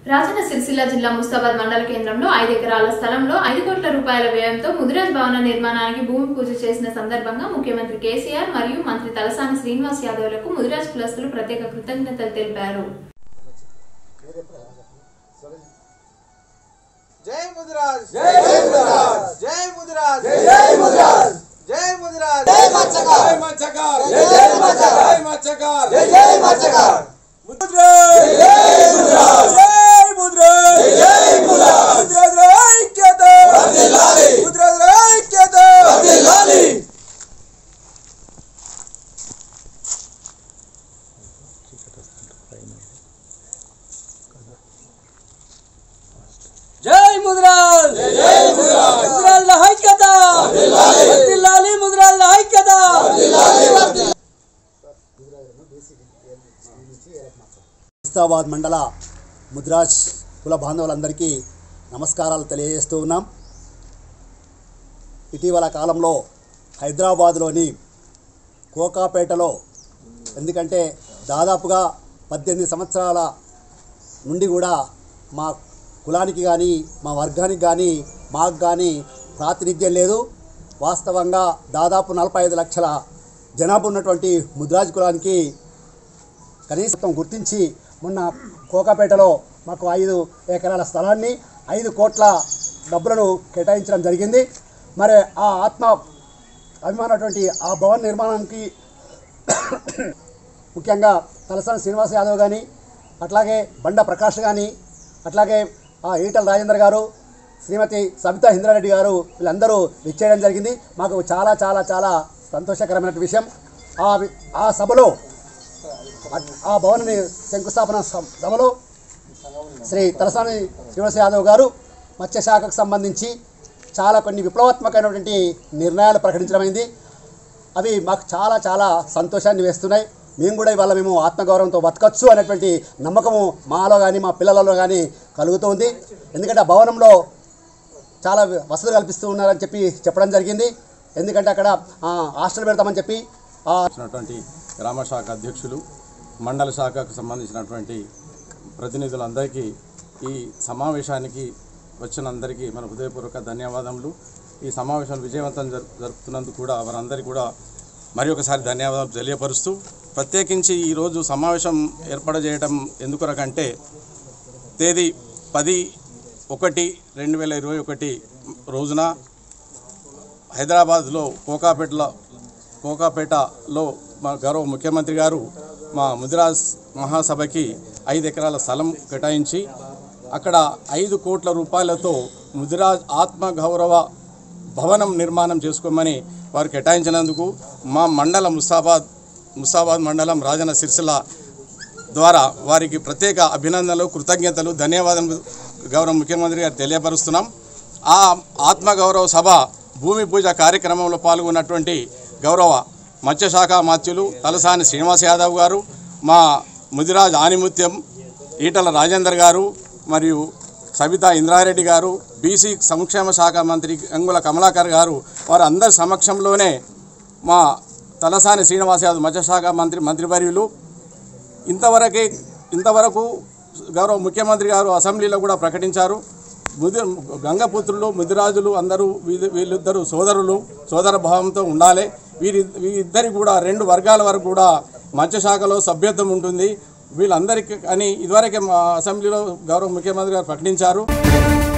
రాజన్న సిరిసిల్ల జిల్లా ముస్తాబాద్ మండల కేంద్రంలో ఐదు ఎకరాల స్థలంలో ఐదు కోట్ల రూపాయల వ్యయంతో ముదిరాజ్ భవన నిర్మాణానికి భూమి పూజ చేసిన సందర్భంగా ముఖ్యమంత్రి కేసీఆర్ మరియు మంత్రి తలసాని శ్రీనివాస్ యాదవ్లకు ముదిరాజ్ కులస్తులు ప్రత్యేక కృతజ్ఞతలు తెలిపారు జై ముదిరాజ్ జై ముదిరాజ్ జై ముదిరాజ్ జై ముదిరాజ్ జై ముదిరాజ్ జై మత్స్యకార్ జై మత్స్యకార్ జై మత్స్యకార్ జై మత్స్యకార్ జై మత్స్యకార్ ముదిరాజ్ జై ముదిరాజ్ జై ముదిరాజ్ జై ముదిరాజ్ ముదిరాజ్ ఐక్యత వర్ధిల్లాలి ముదిరాజ్ ఐక్యత వర్ధిల్లాలి జై ముద్రాల్ జై ముద్రాల్ ముద్రాల్ ఐక్యత వర్ధిల్లాలి ముద్రాల్ ఐక్యత ముస్తాబాద్ మండల ముద్రాజ్ కుల బాంధవులందరికీ నమస్కారాలు తెలియజేస్తూ ఉన్నాం ఇటీవల కాలంలో హైదరాబాద్లోని కోకాపేటలో ఎందుకంటే దాదాపుగా పద్దెనిమిది సంవత్సరాల నుండి కూడా మా కులానికి కానీ మా వర్గానికి కానీ మాకు కానీ ప్రాతినిధ్యం లేదు వాస్తవంగా దాదాపు నలభై ఐదు లక్షల జనాభా ఉన్నటువంటి ముద్రాజ్ కులానికి కనీసం గుర్తించి మొన్న కోకాపేటలో మాకు ఐదు ఎకరాల స్థలాన్ని ఐదు కోట్ల డబ్బులను కేటాయించడం జరిగింది మరి ఆ ఆత్మ అభిమానటువంటి ఆ భవన్ నిర్మాణానికి ముఖ్యంగా తలసాని శ్రీనివాస్ యాదవ్ కానీ అట్లాగే బండ ప్రకాష్ కానీ అట్లాగే ఆ ఈటల రాజేందర్ గారు శ్రీమతి సబితా ఇంద్రారెడ్డి గారు వీళ్ళందరూ విచ్చేయడం జరిగింది మాకు చాలా చాలా చాలా సంతోషకరమైన విషయం ఆ వి- ఆ సభలో అట్- ఆ భవన శంకుస్థాపన స- సభలో శ్రీ తలసాని శ్రీనివాస యాదవ్ గారు మత్స్యశాఖకు సంబంధించి చాలా కొన్ని విప్లవాత్మకమైనటువంటి నిర్ణయాలు ప్రకటించడమైంది అవి మాకు చాలా చాలా సంతోషాన్ని వేస్తున్నాయి మేము కూడా ఇవాళ మేము ఆత్మగౌరవంతో బతకచ్చు అనేటువంటి నమ్మకము మాలో కానీ మా పిల్లలలో కానీ కలుగుతుంది ఎందుకంటే ఆ భవనంలో చాలా వసతులు కల్పిస్తూ ఉన్నారని చెప్పి చెప్పడం జరిగింది ఎందుకంటే అక్కడ ఆ, హాస్టల్ పెడతామని చెప్పి ఆ వచ్చినటువంటి గ్రామ శాఖ అధ్యక్షులు మండల శాఖకు సంబంధించినటువంటి ప్రతినిధులందరికీ ఈ సమావేశానికి వచ్చిన అందరికీ మన హృదయపూర్వక ధన్యవాదములు ఈ సమావేశం విజయవంతం జరు జరుపుతున్నందుకు కూడా వారందరికీ కూడా మరి ఒకసారి ధన్యవాదాలు తెలియపరుస్తూ ప్రత్యేకించి ఈరోజు సమావేశం ఏర్పాటు చేయడం ఎందుకొరకంటే తేదీ పది ఒకటి రెండు వేల ఇరవై ఒకటి రోజున హైదరాబాద్లో కోకాపేటలో కోకాపేటలో మా గౌరవ ముఖ్యమంత్రి గారు మా ముదిరాజ్ మహాసభకి ఐదు ఎకరాల స్థలం కేటాయించి అక్కడ ఐదు కోట్ల రూపాయలతో ముదిరాజ్ ఆత్మగౌరవ భవనం నిర్మాణం చేసుకోమని వారు కేటాయించినందుకు మా మండల ముస్తాబాద్ ముస్తాబాద్ మండలం రాజన్న సిరిసిల్ల ద్వారా వారికి ప్రత్యేక అభినందనలు కృతజ్ఞతలు ధన్యవాదాలు గౌరవ ముఖ్యమంత్రి గారు తెలియపరుస్తున్నాం ఆ ఆత్మగౌరవ సభ భూమి పూజ కార్యక్రమంలో పాల్గొన్నటువంటి గౌరవ మత్స్యశాఖ మాత్యులు తలసాని శ్రీనివాస్ యాదవ్ గారు మా ముదిరాజ్ ఆనిముత్యం ఈటల రాజేందర్ గారు మరియు సబితా ఇంద్రారెడ్డి గారు బీసీ సంక్షేమ శాఖ మంత్రి గంగుల కమలాకర్ గారు వారు అందరి సమక్షంలోనే మా తలసాని శ్రీనివాస్ యాదవ్ మత్స్యశాఖ మంత్రి మంత్రివర్యులు ఇంతవరకే ఇంతవరకు గౌరవ ముఖ్యమంత్రి గారు అసెంబ్లీలో కూడా ప్రకటించారు ముది గంగపుత్రులు ముదిరాజులు అందరూ వీళ్ళ- వీళ్ళిద్దరు సోదరులు సోదర భావంతో ఉండాలి వీరి వీరిద్దరికి కూడా రెండు వర్గాల వరకు కూడా మత్స్యశాఖలో సభ్యత్వం ఉంటుంది వీళ్ళందరికీ అని ఇదివరకే మా అసెంబ్లీలో గౌరవ ముఖ్యమంత్రి గారు ప్రకటించారు